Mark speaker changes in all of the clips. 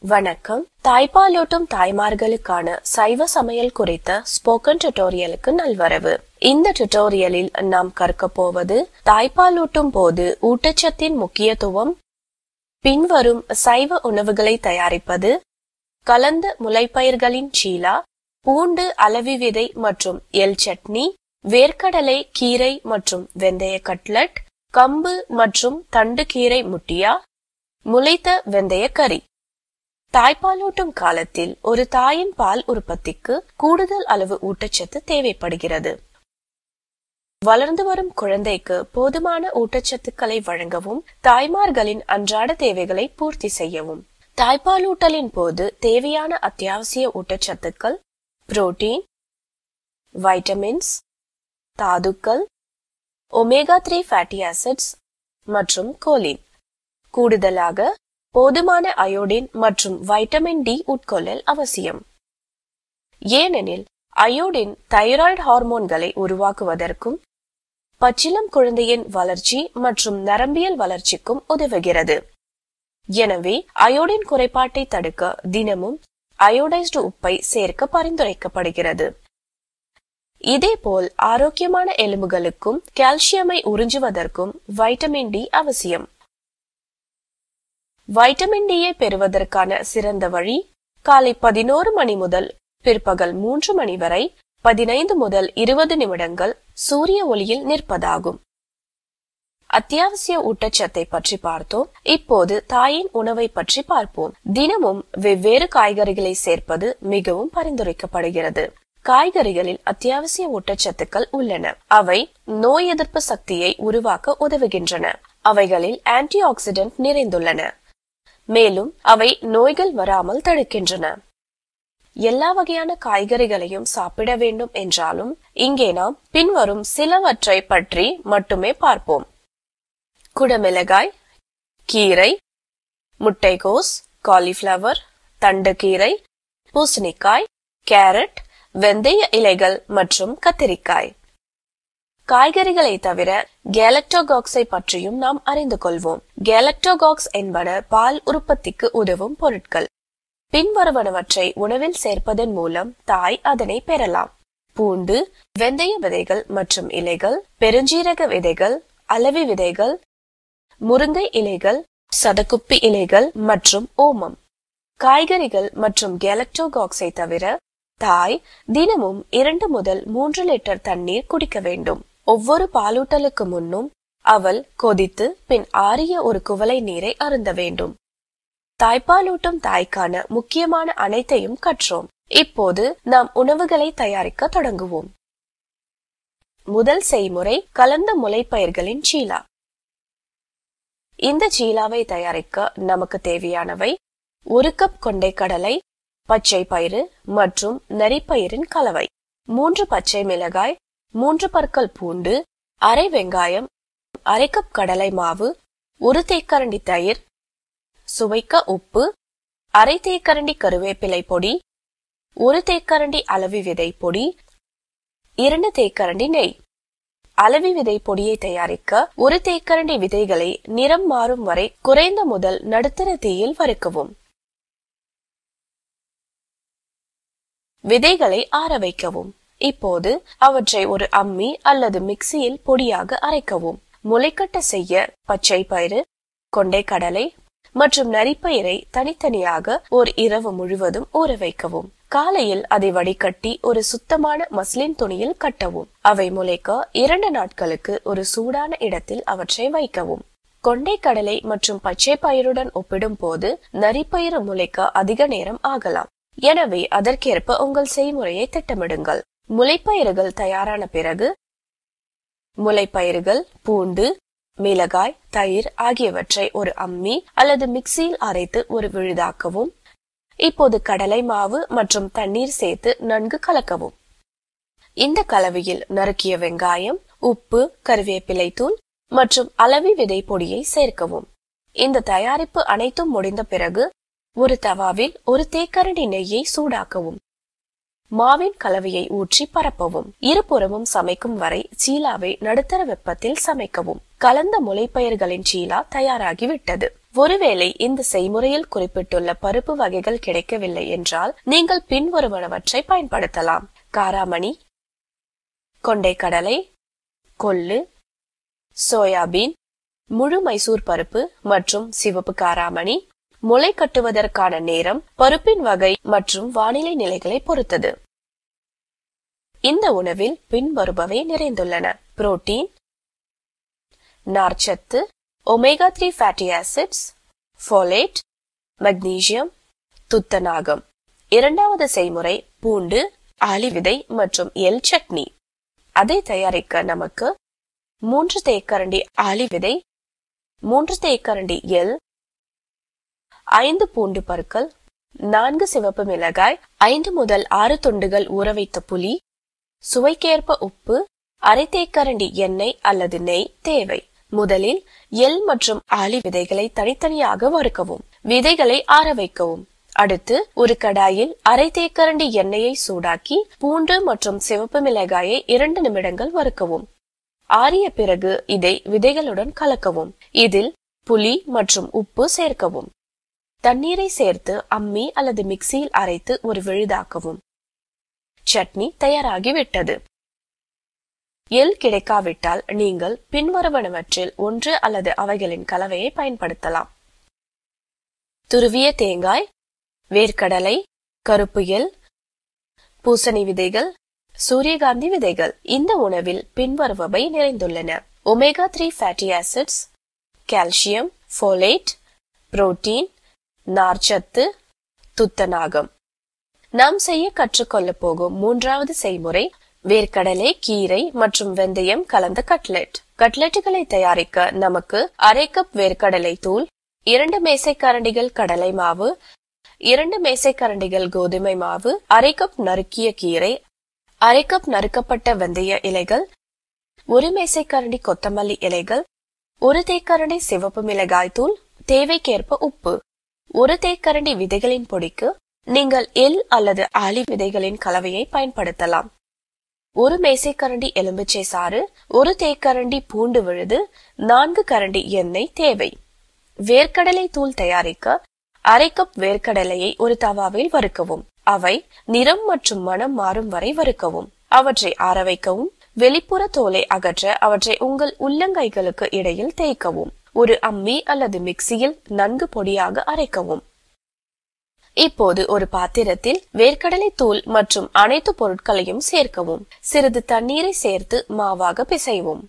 Speaker 1: வணக்கம் தாய்ப்பாலூட்டும் தாய்மார்களுக்கான சைவ சமையல் குறித்த ஸ்போக்கன் டியூட்டோரியலுக்கு நல்வரவு இந்த டியூட்டோரியலில் நாம் கற்க போவது தாய்ப்பாலூட்டும் போது ஊட்டச்சத்தின் முக்கியத்துவம் பின்வரும் சைவ உணவுகளை தயாரிப்பது கலந்த முளைப்பயிர்களின் சீலா பூண்டு அளவி விதை மற்றும் எல் சட்னி வேர்க்கடலை கீரை மற்றும் வெந்தய கட்லட் கம்பு மற்றும் தண்டு கீரை முட்டியா முளைத்த வெந்தய கறி தாய்ப்பாலூட்டும் காலத்தில் ஒரு தாயின் பால் உற்பத்திக்கு கூடுதல் அளவு ஊட்டச்சத்து தேவைப்படுகிறது வளர்ந்து வரும் குழந்தைக்கு போதுமான ஊட்டச்சத்துக்களை வழங்கவும் தாய்மார்களின் அன்றாட தேவைகளை பூர்த்தி செய்யவும் தாய்ப்பாலூட்டலின் போது தேவையான அத்தியாவசிய ஊட்டச்சத்துக்கள் புரோட்டீன் வைட்டமின்ஸ் தாதுக்கள் ஒமேகா த்ரீ ஃபேட்டி ஆசிட்ஸ் மற்றும் கோலின் கூடுதலாக போதுமான அயோடின் மற்றும் வைட்டமின் டி உட்கொள்ளல் அவசியம் ஏனெனில் அயோடின் தைராய்டு ஹார்மோன்களை உருவாக்குவதற்கும் பச்சிலம் குழந்தையின் வளர்ச்சி மற்றும் நரம்பியல் வளர்ச்சிக்கும் உதவுகிறது எனவே அயோடின் குறைபாட்டை தடுக்க தினமும் அயோடைஸ்டு உப்பை சேர்க்க பரிந்துரைக்கப்படுகிறது இதேபோல் ஆரோக்கியமான எலும்புகளுக்கும் கால்சியமை உறிஞ்சுவதற்கும் வைட்டமின் டி அவசியம் வைட்டமின் டியை பெறுவதற்கான சிறந்த வழி காலை பதினோரு மணி முதல் பிற்பகல் மூன்று மணி வரை பதினைந்து முதல் இருபது நிமிடங்கள் சூரிய ஒளியில் நிற்பதாகும் அத்தியாவசிய ஊட்டச்சத்தை பற்றி பார்த்தோம் இப்போது தாயின் உணவை பற்றி பார்ப்போம் தினமும் வெவ்வேறு காய்கறிகளை சேர்ப்பது மிகவும் பரிந்துரைக்கப்படுகிறது காய்கறிகளில் அத்தியாவசிய ஊட்டச்சத்துக்கள் உள்ளன அவை நோய் எதிர்ப்பு சக்தியை உருவாக்க உதவுகின்றன அவைகளில் ஆன்டி ஆக்சிடென்ட் நிறைந்துள்ளன மேலும் அவை நோய்கள் வராமல் தடுக்கின்றன எல்லா வகையான காய்கறிகளையும் சாப்பிட வேண்டும் என்றாலும் இங்கே நாம் பின்வரும் சிலவற்றை பற்றி மட்டுமே பார்ப்போம் குடமிளகாய் கீரை முட்டைகோஸ் காலிஃபிளவர் தண்டுக்கீரை பூசணிக்காய் கேரட் வெந்தய இலைகள் மற்றும் கத்திரிக்காய் காய்கறிகளை தவிர கேலக்டோகாக்ஸை பற்றியும் நாம் அறிந்து கொள்வோம் கேலக்டோகாக்ஸ் என்பன பால் உற்பத்திக்கு உதவும் பொருட்கள் பின்வருவனவற்றை உணவில் சேர்ப்பதன் மூலம் தாய் அதனை பெறலாம் பூண்டு வெந்தய விதைகள் மற்றும் இலைகள் பெருஞ்சீரக விதைகள் அளவி விதைகள் முருங்கை இலைகள் சதக்குப்பி இலைகள் மற்றும் ஓமம் காய்கறிகள் மற்றும் கேலக்டோகாக்ஸை தவிர தாய் தினமும் இரண்டு முதல் மூன்று லிட்டர் தண்ணீர் குடிக்க வேண்டும் ஒவ்வொரு பாலூட்டலுக்கு முன்னும் அவள் கொதித்து பின் ஆறிய ஒரு குவளை நீரை அருந்த வேண்டும் தாய்ப்பாலூட்டும் தாய்க்கான முக்கியமான அனைத்தையும் கற்றோம் இப்போது நாம் உணவுகளை தயாரிக்க தொடங்குவோம் முதல் செய்முறை கலந்த முளைப்பயிர்களின் சீலா இந்த சீலாவை தயாரிக்க நமக்கு தேவையானவை ஒரு கப் கொண்டை கடலை பச்சை பயிறு மற்றும் நரிப்பயிரின் கலவை மூன்று பச்சை மிளகாய் மூன்று பற்கள் பூண்டு அரை வெங்காயம் அரை கப் கடலை மாவு ஒரு தேக்கரண்டி தயிர் சுவைக்க உப்பு அரை தேக்கரண்டி கருவேப்பிலை பொடி ஒரு தேக்கரண்டி அளவி விதை பொடி இரண்டு தேக்கரண்டி நெய் அளவி விதை பொடியை தயாரிக்க ஒரு தேக்கரண்டி விதைகளை நிறம் மாறும் வரை குறைந்த முதல் நடுத்தர தீயில் வறுக்கவும் விதைகளை ஆற வைக்கவும் இப்போது அவற்றை ஒரு அம்மி அல்லது மிக்சியில் பொடியாக அரைக்கவும் முளைக்கட்ட செய்ய பச்சை பயிறு கொண்டை கடலை மற்றும் நரிப்பயிரை தனித்தனியாக ஒரு இரவு முழுவதும் ஊற வைக்கவும் காலையில் அதை வடிகட்டி ஒரு சுத்தமான மஸ்லின் துணியில் கட்டவும் அவை முளைக்க இரண்டு நாட்களுக்கு ஒரு சூடான இடத்தில் அவற்றை வைக்கவும் கொண்டை கடலை மற்றும் பச்சை பயிருடன் ஒப்பிடும் போது நரிப்பயிறு முளைக்க அதிக நேரம் ஆகலாம் எனவே அதற்கேற்ப உங்கள் செய்முறையை திட்டமிடுங்கள் முளைப்பயிறுகள் தயாரான பிறகு முளைப்பயிறுகள் பூண்டு மிளகாய் தயிர் ஆகியவற்றை ஒரு அம்மி அல்லது மிக்சியில் அரைத்து ஒரு விழுதாக்கவும் இப்போது கடலை மாவு மற்றும் தண்ணீர் சேர்த்து நன்கு கலக்கவும் இந்த கலவையில் நறுக்கிய வெங்காயம் உப்பு கருவேப்பிலை தூள் மற்றும் அளவி விதை பொடியை சேர்க்கவும் இந்த தயாரிப்பு அனைத்தும் முடிந்த பிறகு ஒரு தவாவில் ஒரு தேக்கரண்டி நெய்யை சூடாக்கவும் மாவின் கலவையை ஊற்றி பரப்பவும் இருபுறமும் சமைக்கும் வரை சீலாவை நடுத்தர வெப்பத்தில் சமைக்கவும் கலந்த முளைப்பயிர்களின் சீலா தயாராகிவிட்டது ஒருவேளை இந்த செய்முறையில் குறிப்பிட்டுள்ள பருப்பு வகைகள் கிடைக்கவில்லை என்றால் நீங்கள் பின்வருவனவற்றை பயன்படுத்தலாம் காராமணி கொண்டைக்கடலை கொள்ளு சோயாபீன் முழு மைசூர் பருப்பு மற்றும் சிவப்பு காராமணி முளை கட்டுவதற்கான நேரம் பருப்பின் வகை மற்றும் வானிலை நிலைகளை பொறுத்தது இந்த உணவில் பின்வருபவை நிறைந்துள்ளன புரோட்டீன் நார்ச்சத்து omega three fatty acids folate magnesium துத்தநாகம் இரண்டாவது செய்முறை பூண்டு ஆலி விதை மற்றும் எல் சட்னி அதை தயாரிக்க நமக்கு மூன்று தேக்கரண்டி ஆலி விதை மூன்று தேக்கரண்டி எல் ஐந்து பூண்டு பற்கள் நான்கு சிவப்பு மிளகாய் ஐந்து முதல் ஆறு துண்டுகள் ஊற வைத்த புளி சுவைக்கேற்ப உப்பு அரை தேக்கரண்டி எண்ணெய் அல்லது நெய் தேவை முதலில் எல் மற்றும் ஆலி விதைகளை தனித்தனியாக வறுக்கவும் விதைகளை ஆற வைக்கவும் அடுத்து ஒரு கடாயில் அரை தேக்கரண்டி எண்ணெயை சூடாக்கி பூண்டு மற்றும் சிவப்பு மிளகாயை இரண்டு நிமிடங்கள் வறுக்கவும் ஆறிய பிறகு இதை விதைகளுடன் கலக்கவும் இதில் புளி மற்றும் உப்பு சேர்க்கவும் தண்ணீரை சேர்த்து அம்மி அல்லது மிக்சியில் அரைத்து ஒரு விழுதாக்கவும் சட்னி தயாராகிவிட்டது எல் கிடைக்காவிட்டால் நீங்கள் பின்வருவனவற்றில் ஒன்று அல்லது அவைகளின் கலவையை பயன்படுத்தலாம் துருவிய தேங்காய் வேர்க்கடலை கருப்பு எல் பூசணி விதைகள் சூரியகாந்தி விதைகள் இந்த உணவில் பின்வருபவை நிறைந்துள்ளன omega three fatty acids calcium folate protein நார்ச்சத்து துத்தநாகம் நாம் செய்ய கற்றுக்கொள்ள போகும் மூன்றாவது செய்முறை வேர்க்கடலை கீரை மற்றும் வெந்தயம் கலந்த கட்லெட் கட்லெட்டுகளை தயாரிக்க நமக்கு அரை கப் வேர்க்கடலை தூள் இரண்டு மேசைக்கரண்டிகள் கடலை மாவு இரண்டு மேசைக்கரண்டிகள் கோதுமை மாவு அரை கப் நறுக்கிய கீரை அரை கப் நறுக்கப்பட்ட வெந்தய இலைகள் ஒரு மேசைக்கரண்டி கொத்தமல்லி இலைகள் ஒரு தேக்கரண்டி சிவப்பு மிளகாய் தூள் தேவைக்கேற்ப உப்பு ஒரு தேக்கரண்டி விதைகளின் பொடிக்கு நீங்கள் எல் அல்லது ஆலி விதைகளின் கலவையை பயன்படுத்தலாம் ஒரு மேசைக்கரண்டி எலும்பிச்சை சாறு ஒரு தேக்கரண்டி பூண்டு விழுது நான்கு கரண்டி எண்ணெய் தேவை வேர்க்கடலை தூள் தயாரிக்க அரை கப் வேர்க்கடலையை ஒரு தவாவில் வறுக்கவும் அவை நிறம் மற்றும் மனம் மாறும் வரை வறுக்கவும் அவற்றை ஆற வைக்கவும் வெளிப்புற தோலை அகற்ற அவற்றை உங்கள் உள்ளங்கைகளுக்கு இடையில் தேய்க்கவும் ஒரு அம்மி அல்லது மிக்சியில் நன்கு பொடியாக அரைக்கவும் இப்போது ஒரு பாத்திரத்தில் வேர்க்கடலை தூள் மற்றும் அனைத்து பொருட்களையும் சேர்க்கவும் சிறிது தண்ணீரை சேர்த்து மாவாக பிசைவும்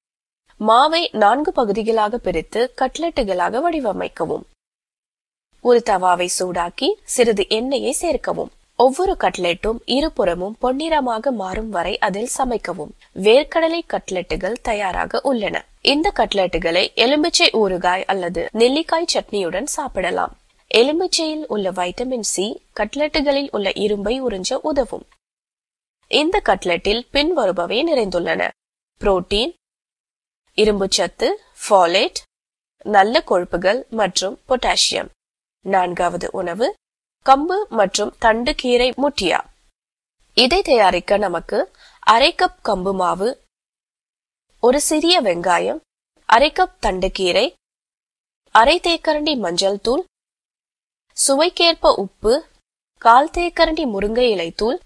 Speaker 1: மாவை நான்கு பகுதிகளாக பிரித்து கட்லெட்டுகளாக வடிவமைக்கவும் ஒரு தவாவை சூடாக்கி சிறிது எண்ணெயை சேர்க்கவும் ஒவ்வொரு கட்லெட்டும் இருபுறமும் பொன்னிறமாக மாறும் வரை அதில் சமைக்கவும் வேர்க்கடலை கட்லெட்டுகள் தயாராக உள்ளன இந்த கட்லெட்டுகளை எலுமிச்சை ஊறுகாய் அல்லது நெல்லிக்காய் சட்னியுடன் சாப்பிடலாம் எலுமிச்சையில் உள்ள வைட்டமின் சி கட்லெட்டுகளில் உள்ள இரும்பை உறிஞ்ச உதவும் இந்த கட்லெட்டில் பின்வருபவை நிறைந்துள்ளன புரோட்டீன் இரும்புச்சத்து ஃபாலேட் நல்ல கொழுப்புகள் மற்றும் பொட்டாசியம் நான்காவது உணவு கம்பு மற்றும் தண்டு கீரை முட்டியா இதை தயாரிக்க நமக்கு அரை கப் கம்பு மாவு ஒரு சிறிய வெங்காயம் அரை கப் தண்டு கீரை அரை தேக்கரண்டி மஞ்சள் தூள் சுவைக்கேற்ப உப்பு கால் தேக்கரண்டி முருங்கை இலை தூள்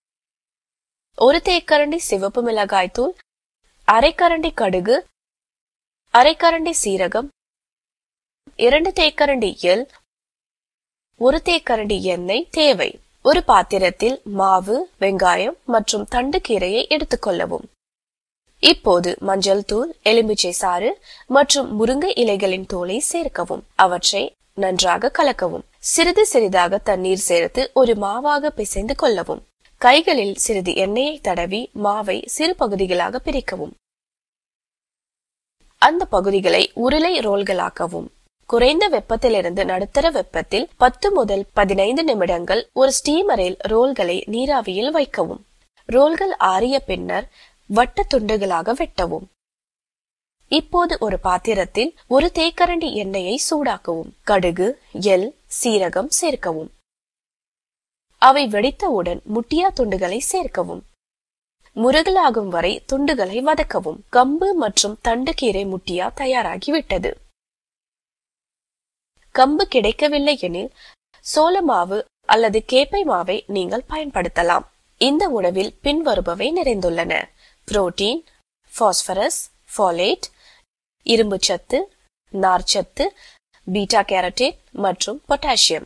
Speaker 1: ஒரு தேக்கரண்டி சிவப்பு மிளகாய் தூள் அரை கரண்டி கடுகு அரை கரண்டி சீரகம் இரண்டு தேக்கரண்டி எல் ஒரு தேக்கரண்டி எண்ணெய் தேவை ஒரு பாத்திரத்தில் மாவு வெங்காயம் மற்றும் தண்டு கீரையை எடுத்துக்கொள்ளவும் இப்போது மஞ்சள் தூள் எலுமிச்சை சாறு மற்றும் முருங்கை இலைகளின் தோலை சேர்க்கவும் அவற்றை நன்றாக கலக்கவும் சிறிது சிறிதாக தண்ணீர் சேர்த்து ஒரு மாவாக பிசைந்து கொள்ளவும் கைகளில் சிறிது எண்ணெயை தடவி மாவை சிறு பகுதிகளாக பிரிக்கவும் அந்த பகுதிகளை உருளை ரோல்களாக்கவும் குறைந்த வெப்பத்திலிருந்து நடுத்தர வெப்பத்தில் பத்து முதல் பதினைந்து நிமிடங்கள் ஒரு ஸ்டீமரில் ரோல்களை நீராவியில் வைக்கவும் ரோல்கள் ஆறிய பின்னர் வட்ட துண்டுகளாக வெட்டவும் இப்போது ஒரு பாத்திரத்தில் ஒரு தேக்கரண்டி எண்ணெயை சூடாக்கவும் கடுகு எல் சீரகம் சேர்க்கவும் அவை வெடித்தவுடன் முட்டியா துண்டுகளை சேர்க்கவும் முருகலாகும் வரை துண்டுகளை வதக்கவும் கம்பு மற்றும் தண்டு கீரை முட்டியா தயாராகிவிட்டது கம்பு கிடைக்கவில்லை எனில் சோள மாவு அல்லது கேப்பை மாவை நீங்கள் பயன்படுத்தலாம் இந்த உணவில் பின்வருபவை நிறைந்துள்ளன புரோட்டீன் பாஸ்பரஸ் ஃபாலேட் இரும்பு சத்து நார்ச்சத்து பீட்டா கேரட்டின் மற்றும் பொட்டாசியம்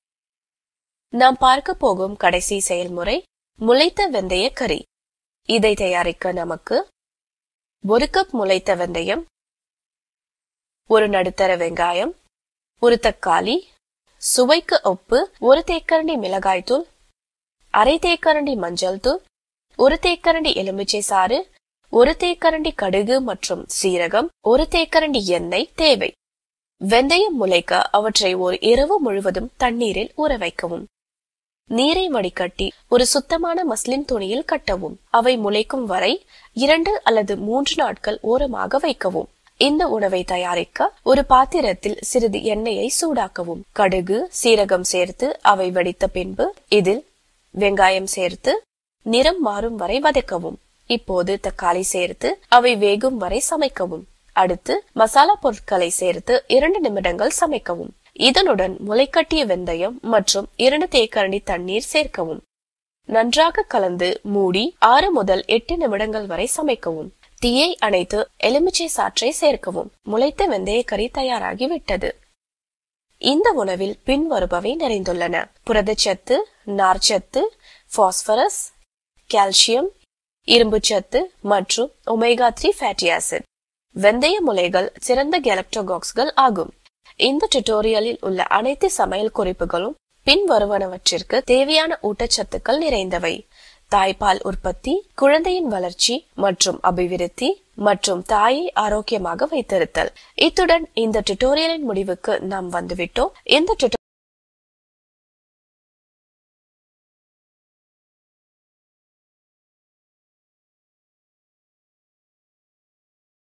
Speaker 1: நாம் பார்க்க போகும் கடைசி செயல்முறை முளைத்த வெந்தய கறி இதை தயாரிக்க நமக்கு ஒரு கப் முளைத்த வெந்தயம் ஒரு நடுத்தர வெங்காயம் ஒரு தக்காளி சுவைக்கு உப்பு ஒரு தேக்கரண்டி மிளகாய்த்தூள் அரை தேக்கரண்டி மஞ்சள் தூள் ஒரு தேக்கரண்டி எலுமிச்சை சாறு ஒரு தேக்கரண்டி கடுகு மற்றும் சீரகம் ஒரு தேக்கரண்டி எண்ணெய் தேவை வெந்தயம் முளைக்க அவற்றை ஒரு இரவு முழுவதும் தண்ணீரில் ஊற வைக்கவும் நீரை வடிகட்டி ஒரு சுத்தமான மஸ்லின் துணியில் கட்டவும் அவை முளைக்கும் வரை இரண்டு அல்லது மூன்று நாட்கள் ஓரமாக வைக்கவும் இந்த உணவை தயாரிக்க ஒரு பாத்திரத்தில் சிறிது எண்ணெயை சூடாக்கவும் கடுகு சீரகம் சேர்த்து அவை வடித்த பின்பு இதில் வெங்காயம் சேர்த்து நிறம் மாறும் வரை வதக்கவும் இப்போது தக்காளி சேர்த்து அவை வேகும் வரை சமைக்கவும் அடுத்து மசாலா பொருட்களை சேர்த்து இரண்டு நிமிடங்கள் சமைக்கவும் இதனுடன் முளைக்கட்டிய வெந்தயம் மற்றும் இரண்டு தேக்கரண்டி தண்ணீர் சேர்க்கவும் நன்றாக கலந்து மூடி ஆறு முதல் எட்டு நிமிடங்கள் வரை சமைக்கவும் தீயை அணைத்து எலுமிச்சை சாற்றை சேர்க்கவும் முளைத்த வெந்தய கறி தயாராகி விட்டது இந்த உணவில் பின்வருபவை நிறைந்துள்ளன புரதச்சத்து நார்ச்சத்து பாஸ்பரஸ் கால்சியம் இரும்புச்சத்து மற்றும் ஒமேகா த்ரீ ஃபேட்டி ஆசிட் வெந்தய முலைகள் சிறந்த கெலக்டோகாக்ஸ்கள் ஆகும் இந்த டுட்டோரியலில் உள்ள அனைத்து சமையல் குறிப்புகளும் பின் வருவனவற்றிற்கு தேவையான ஊட்டச்சத்துக்கள் நிறைந்தவை தாய்ப்பால் உற்பத்தி குழந்தையின் வளர்ச்சி மற்றும் அபிவிருத்தி மற்றும் தாயை ஆரோக்கியமாக வைத்திருத்தல் இத்துடன் இந்த டுட்டோரியலின் முடிவுக்கு நாம் வந்துவிட்டோம் இந்த